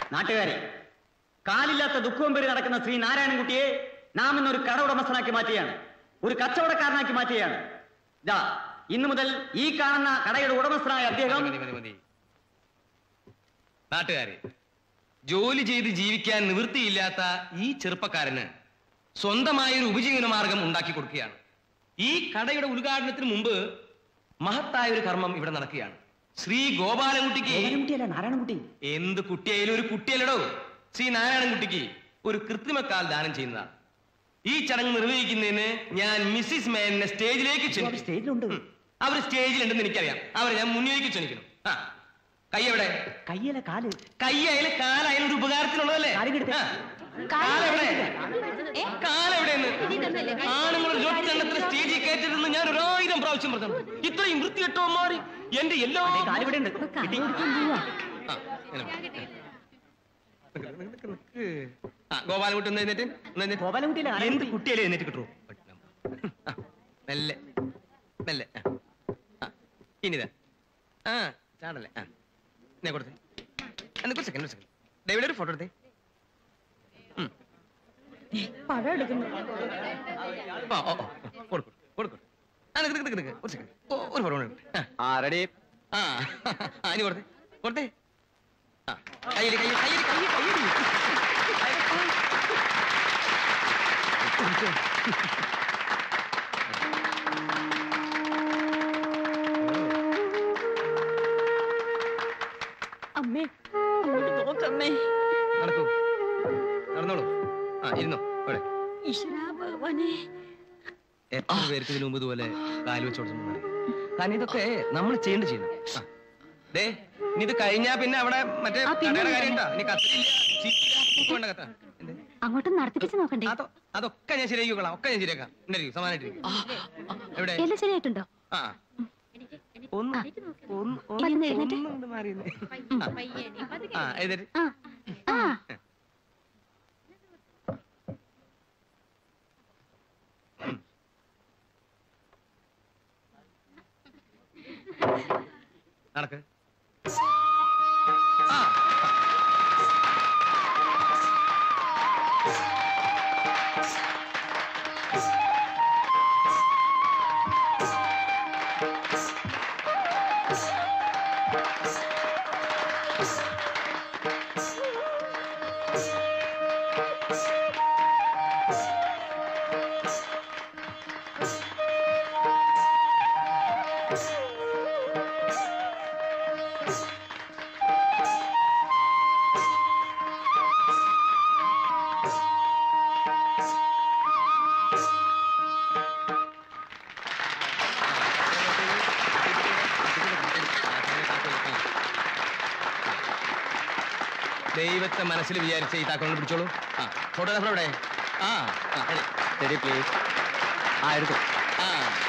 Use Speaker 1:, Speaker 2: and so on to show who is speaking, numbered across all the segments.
Speaker 1: നാട്ടുകാരെ കാലില്ലാത്ത ദുഃഖവും പേര് നടക്കുന്ന ശ്രീ നാരായണൻകുട്ടിയെ നാം ഇന്നൊരു കട ഉടമസ്ഥനാക്കി മാറ്റുകയാണ് ഒരു കച്ചവടക്കാരനാക്കി മാറ്റുകയാണ് ഇതാ ഇന്നു മുതൽ ഈ കാണുന്ന കടയുടെ ഉടമസ്ഥനായ അദ്ദേഹം
Speaker 2: മതി മതി മതി നാട്ടുകാരെ ജോലി ചെയ്ത് ജീവിക്കാൻ നിവൃത്തിയില്ലാത്ത ഈ ചെറുപ്പക്കാരന് സ്വന്തമായ ഒരു ഉപജീവന മാർഗം ഉണ്ടാക്കി കൊടുക്കുകയാണ് ഈ കടയുടെ ഉദ്ഘാടനത്തിന് മുമ്പ് മഹത്തായ ഒരു കർമ്മം ഇവിടെ നടക്കുകയാണ് ശ്രീ ഗോപാലൻകുട്ടിക്ക്
Speaker 1: നാരായണൻകുട്ടിയല്ല നാരായണൻകുട്ടി
Speaker 2: എന്ത് കുട്ടിയായാലും ഒരു കുട്ടിയല്ലടോ ശ്രീ നാരായണൻകുട്ടിക്ക് ഒരു കൃത്രിമക്കാൽ ദാനം ചെയ്യുന്നതാണ് ഈ ചടങ്ങ് നിർവഹിക്കുന്നതിന് ഞാൻ മിസ്സിസ് മേനെ സ്റ്റേജിലേക്ക് ക്ഷണിക്കും
Speaker 1: സ്റ്റേജിലുണ്ട്
Speaker 2: അവർ സ്റ്റേജിലുണ്ടെന്ന് എനിക്കറിയാം അവരെ ഞാൻ മുന്നിലേക്ക് ക്ഷണിക്കണം ആ കൈ എവിടെ
Speaker 1: കയ്യല കാല്
Speaker 2: കൈയായാലും കാലായാലും ഒരു ഉപകാരത്തിനുള്ളതല്ലേ
Speaker 1: കാലിങ്ങെടുത്ത്.
Speaker 2: ആ. കാലെവിടെ കാലെവിടെയെന്ന് ആണുങ്ങൾ ഒറ്റെണ്ണത്തിന് സ്റ്റേജിൽ കയറ്റരുതെന്ന് ഞാൻ ഒരായിരം പ്രാവശ്യം പറഞ്ഞു ഇത്രയും വൃത്തികെട്ടവന്മാർ എന്റെ എല്ലാ
Speaker 1: കാലിവിടെ ഉണ്ട് കിട്ടി.
Speaker 2: ആ, ഇങ്ങനെ പോ. നിക്ക്, നിക്ക്, നിക്ക്, നിക്ക്. ആ, ഗോപാലൻകുട്ടി ഒന്ന് എഴുന്നേറ്റ് ഒന്ന് എഴുന്നേറ്റ്.
Speaker 1: ഗോപാലൻകുട്ടിയല്ല,
Speaker 2: എന്ത്
Speaker 1: നാരായണൻകുട്ടി.
Speaker 2: കുട്ടിയാലും എഴുന്നേറ്റ് കിട്ടുമോ ആ, മെല്ലെ മെല്ലെ ആ, ആ, ഇനിതാ ആ ചാടല്ലേ ആ ഞാൻ കൊടുത്തേ എന്നാ ഒരു സെക്കൻഡ് ഒരു സെക്കൻഡ് ഡേവിഡ് ഒരു ഫോട്ടോ എടുത്തേ ഉം.
Speaker 3: പഴം എടുക്കുന്നു
Speaker 2: ആ, ഓ, ഓ, കൊടുക്കൂ, കൊടുക്കൂ. ആ, നിക്ക്, നിക്ക്, നിക്ക്, നിക്ക്. ഒരു സെക്കൻഡ് ഓ, ഒരു ഫോട്ടോ കൂടെ. ആ,
Speaker 1: ആ റെഡി
Speaker 2: ആ ആ, ഇനി കൊടുത്തേ കൊടുത്തേ ആ കയ്യടി കയ്യടി കയ്യടി കയ്യടി കയ്യടി
Speaker 3: അമ്മേ അങ്ങോട്ട് നോക്കമ്മേ
Speaker 2: നടക്കൂ നടന്നോളൂ ആ ഇരുന്നോ ഇവിടെ
Speaker 3: ഈശ്വരാ ഭഗവാനെ
Speaker 2: എത്ര പേർക്ക് ഇതിനു മുമ്പ് ഇതുപോലെ കാല് വെച്ച് കൊടുത്തിട്ടുണ്ടെന്ന് കാരണം ഇതൊക്കെ നമ്മൾ ചെയ്യേണ്ട ചെയ്യണം ആ. ദേ ഇനി ഇത് കഴിഞ്ഞാ പിന്നെ അവിടെ മറ്റേ
Speaker 3: ആ, പിന്നെ
Speaker 2: കടയുടെ കാര്യം
Speaker 3: വിളിക്കാം.
Speaker 2: ഉണ്ടാ ഇനി കത്തില്ല ചീറ്റില്ല, ഒക്കെ വേണ്ട കത്ത എന്ത്?
Speaker 3: അങ്ങോട്ട് നടത്തിപ്പിച്ച് നോക്കണ്ടേ
Speaker 2: അതോ അതൊക്കെ ഞാൻ ശരിയാക്കിക്കോളാം ഒക്കെ ഞാൻ ശരിയാക്കാം ഉണ്ടായിരിക്കും സമാനായിട്ടിരിക്കും എവിടെ
Speaker 3: എല്ലാം ശരിയായിട്ടുണ്ടോ
Speaker 2: ആ ഒന്ന് ഒന്ന് ഒന്ന്
Speaker 3: ഇരുന്ന് എഴുന്നേറ്റ്.
Speaker 2: ഒന്ന് ഇങ്ങട് മാറി ഇരുന്നേ. ആ എഴുതേറ്റ്
Speaker 3: ആ ആ
Speaker 2: നടക്ക് ആ ദൈവത്തെ മനസ്സിൽ വിചാരിച്ച ഈ താക്കോലിനെ പിടിച്ചോളൂ ആ ഫോട്ടോഗ്രാഫർ എവിടെ ആ ആ ready.
Speaker 1: ശരി പ്ലീസ് ആ എടുത്തു
Speaker 2: ആ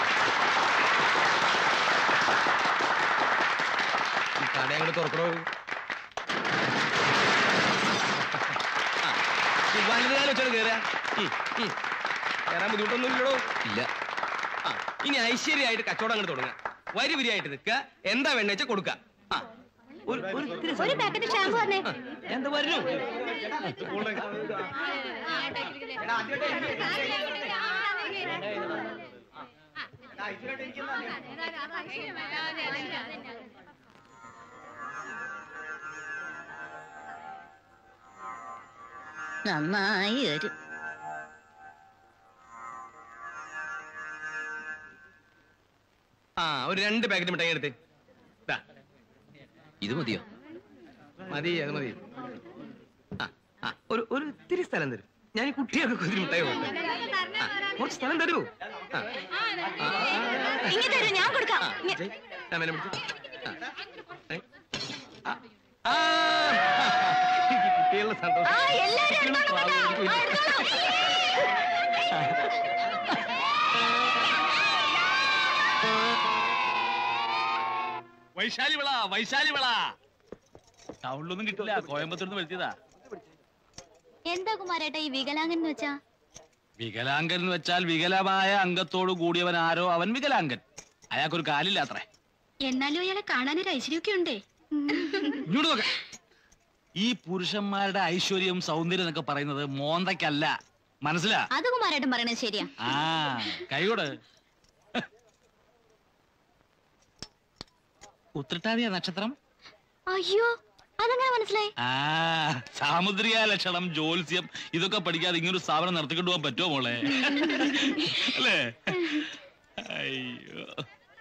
Speaker 2: ഈ കട അങ്ങോട്ട് തുറക്കണോ ആ, ഈ വലുതാലും വെച്ചോട് കയറുക കയറാൻ ബുദ്ധിമുട്ടൊന്നും ഇല്ലടോ ഇല്ല ആ ഇനി ഐശ്വര്യമായിട്ട് കച്ചവടം അങ്ങോട്ട് തുടങ്ങാം വരി വരിയായിട്ട് നിൽക്കുക എന്താ വേണ്ട വെച്ചാൽ കൊടുക്കുക ആ ഒരു ഒരു ഇത്തിരി
Speaker 3: ഒരു പാക്കറ്റ് ഷാമ്പു വന്നേ
Speaker 2: ആ, എന്താ വരുന്നു
Speaker 3: നന്നായി വരും
Speaker 2: ആ ഒരു രണ്ട് പാക്കറ്റ് മിഠായി എടുത്തേ ദാ,
Speaker 4: ഇത് മതിയോ
Speaker 2: മതി അത് മതി ആ ആ ഒരു ഒരു ഇത്തിരി സ്ഥലം തരും ഞാൻ ഈ കുട്ടിയൊക്കെ കുതിരി മിഠായി കൊടുത്തേ ആ, കുറച്ച് സ്ഥലം തരൂ ആ, ആ,
Speaker 3: ഇങ്ങ് തരൂ ഞാൻ കൊടുക്കാം
Speaker 2: ആ,
Speaker 3: ഇങ്ങ്.
Speaker 2: ജയ്, ഞാൻ മേലെ പിടിച്ചു. ആ, ഏ, ആ, ആ, ഈ കുട്ടികളുടെ
Speaker 3: ആ
Speaker 2: സന്തോഷം
Speaker 3: എല്ലാരും എടുത്തോളൂ കേട്ടോ. ആ, എടുത്തോളൂ.
Speaker 5: വൈശാലി വിള വൈശാലി വിള ടൗണിലൊന്നും കിട്ടില്ല കോയമ്പത്തൂർന്ന് വരുത്തിയതാ
Speaker 3: എന്താ കുമാരേട്ടാ ഈ വികലാംഗൻ എന്ന് വെച്ചാ
Speaker 5: വികലാംഗൻ എന്ന് വെച്ചാൽ വികലമായ അംഗത്തോട് കൂടിയവൻ ആരോ അവൻ വികലാംഗൻ അയാൾക്കൊരു കാലില്ലാത്രേ
Speaker 3: എന്നാലും അയാളെ കാണാനൊരു ഐശ്വര്യമൊക്കെ ഉണ്ടേ
Speaker 5: ഇങ്ങോട്ട് നോക്ക ഈ പുരുഷന്മാരുടെ ഐശ്വര്യം സൗന്ദര്യം എന്നൊക്കെ പറയുന്നത് മോന്തയ്ക്കല്ല മനസ്സിലാ
Speaker 3: അത് കുമാരേട്ടൻ പറയണത് ശരിയാ
Speaker 5: ആ കൈകൊട് ഉത്രട്ടാതിയ നക്ഷത്രം
Speaker 3: അയ്യോ അതെങ്ങനെ മനസ്സിലായി
Speaker 5: ആ സാമുദ്രിക ലക്ഷണം ജ്യോത്സ്യം ഇതൊക്കെ പഠിക്കാതെ ഇങ്ങനൊരു സ്ഥാപനം നടത്തിക്കൊണ്ട് പോകാൻ പറ്റുമോ മോളെ അല്ലേ അയ്യോ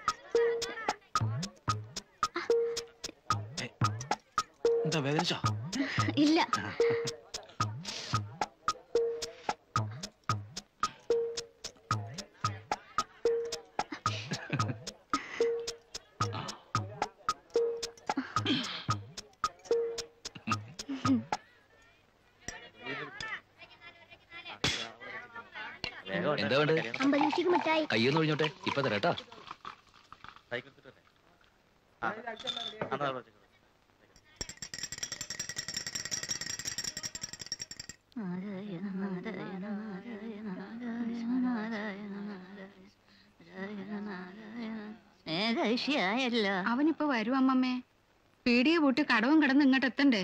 Speaker 5: ഏ, എന്താ വേദനിച്ചോ
Speaker 3: ഇല്ല
Speaker 4: എന്താ വേണ്ടത്
Speaker 3: അമ്പലത്തിക്ക് മിഠായി
Speaker 4: കയ്യൊന്ന് ഒഴിഞ്ഞോട്ടെ ഇപ്പൊ തരാട്ടോ
Speaker 6: അവനിപ്പോ വരും അമ്മമ്മേ പീടിയെ പൂട്ടി കടവും കിടന്ന് ഇങ്ങോട്ട് എത്തണ്ടേ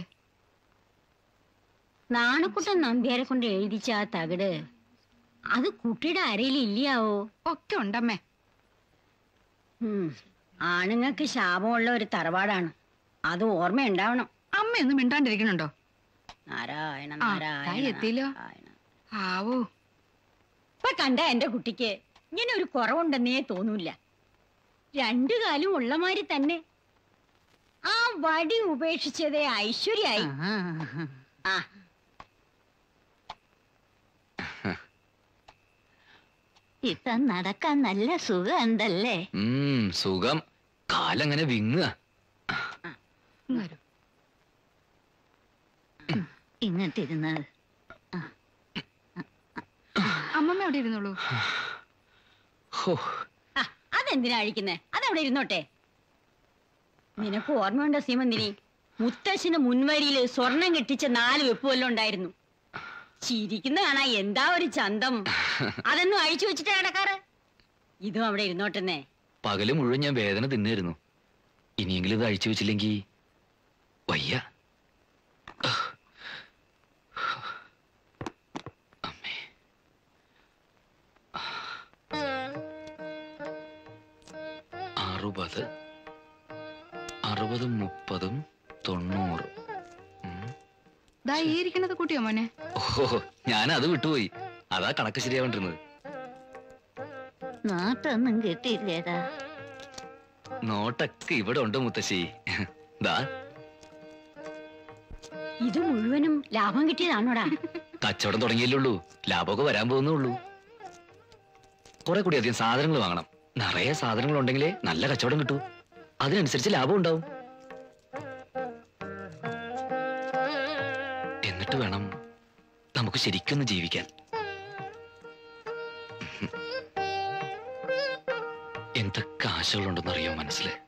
Speaker 7: നാണക്കുട്ടൻ നമ്പ്യാരെ കൊണ്ട് എഴുതിച്ച ആ തകിട് അത് കുട്ടിയുടെ അരയിൽ ഇല്ലയാവോ
Speaker 6: ഒക്കെ ഉണ്ടമ്മേ
Speaker 7: ഉം. ആണുങ്ങൾക്ക് ശാപമുള്ള ഒരു തറവാടാണ് അത് ഓർമ്മയുണ്ടാവണം
Speaker 6: അമ്മയൊന്നും മിണ്ടാണ്ടിരിക്കണുണ്ടോ
Speaker 7: നാരായണ
Speaker 6: ആ,
Speaker 7: നാരായണ
Speaker 6: തായി എത്തിയല്ലോ.
Speaker 7: നാരായണ.
Speaker 6: ആവോ
Speaker 7: ഇപ്പൊ കണ്ട എന്റെ കുട്ടിക്ക് ഇങ്ങനെ ഒരു കുറവുണ്ടെന്നേ തോന്നൂല രണ്ടു കാലും ഉള്ളമാതിരി തന്നെ ആ വടി ഉപേക്ഷിച്ചതേ ഐശ്വര്യായി ആ
Speaker 3: ഇപ്പൊ നടക്കാൻ നല്ല സുഖമുണ്ടല്ലേ
Speaker 4: ഉം സുഖം കാലങ്ങനെ വിങ്ങുക
Speaker 6: ഇങ്ങ് വരൂ.
Speaker 3: ഇങ്ങോട്ടിരുന്നത്
Speaker 6: അമ്മമ്മ അവിടെ ഇരുന്നോളൂ
Speaker 4: ഹോ
Speaker 7: ആ, അതെന്തിനാ അഴിക്കുന്നേ അതവിടെ ഇരുന്നോട്ടെ നിനക്ക് ഓർമ്മയുണ്ടോ സീമന്തിനി മുത്തശ്ശന് മുൻവരിയില് സ്വർണം കെട്ടിച്ച നാല് വെപ്പ് വല്ലതും ഉണ്ടായിരുന്നു ചിരിക്കുന്ന കാണാ എന്താ ഒരു ചന്തം അതൊന്നും അഴിച്ചു വെച്ചിട്ടാ കിടക്കാറ് ഇതും അവിടെ ഇരുന്നോട്ടെന്നേ
Speaker 4: പകല് മുഴുവൻ ഞാൻ വേദന തിന്നായിരുന്നു ഇനിയെങ്കിലും ഇത് അഴിച്ചു വെച്ചില്ലെങ്കി വയ്യ അമ്മേ അറുപത് അറുപതും മുപ്പതും തൊണ്ണൂറ് ഉം.
Speaker 6: ദാ ഈ ഇരിക്കണത് കൂട്ടിയോ മോനെ
Speaker 4: ഓഹോ ഞാൻ അത് വിട്ടുപോയി അതാ കണക്ക് ശരിയാവേണ്ടിരുന്നത്
Speaker 3: നാട്ടൊന്നും കിട്ടിയില്ലേടാ
Speaker 4: നോട്ടൊക്കെ ഇവിടെ ഉണ്ട് മുത്തശ്ശി ദാ
Speaker 7: ഇത് മുഴുവനും ലാഭം കിട്ടിയതാണോടാ
Speaker 4: കച്ചവടം തുടങ്ങിയല്ലേ ലാഭമൊക്കെ വരാൻ പോകുന്നേ ഉള്ളൂ കുറെ കൂടി അധികം സാധനങ്ങൾ വാങ്ങണം നിറയെ സാധനങ്ങൾ ഉണ്ടെങ്കിലേ നല്ല കച്ചവടം കിട്ടൂ അതിനനുസരിച്ച് ലാഭം ഉണ്ടാവും എന്നിട്ട് വേണം നമുക്ക് ശരിക്കൊന്ന് ജീവിക്കാൻ എന്തൊക്കെ ആശകളുണ്ടെന്നറിയോ മനസ്സിൽ